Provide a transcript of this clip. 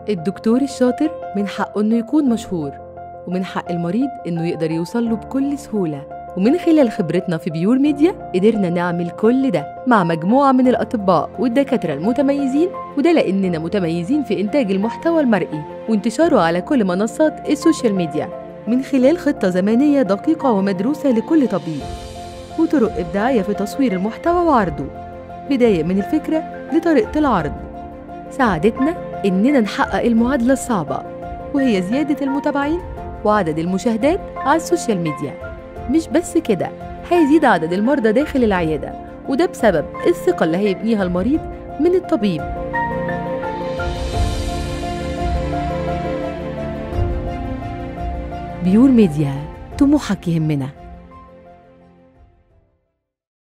الدكتور الشاطر من حقه إنه يكون مشهور ومن حق المريض إنه يقدر يوصل له بكل سهولة ومن خلال خبرتنا في بيور ميديا قدرنا نعمل كل ده مع مجموعة من الأطباء والدكاترة المتميزين وده لأننا متميزين في إنتاج المحتوى المرئي وانتشاره على كل منصات السوشيال ميديا من خلال خطة زمنية دقيقة ومدروسة لكل طبيب وطرق إبداعية في تصوير المحتوى وعرضه بداية من الفكرة لطريقة العرض ساعدتنا إننا نحقق المعادلة الصعبة وهي زيادة المتابعين وعدد المشاهدات على السوشيال ميديا مش بس كده هيزيد عدد المرضى داخل العيادة وده بسبب الثقة اللي هيبنيها المريض من الطبيب بيور ميديا طموحك يهمنا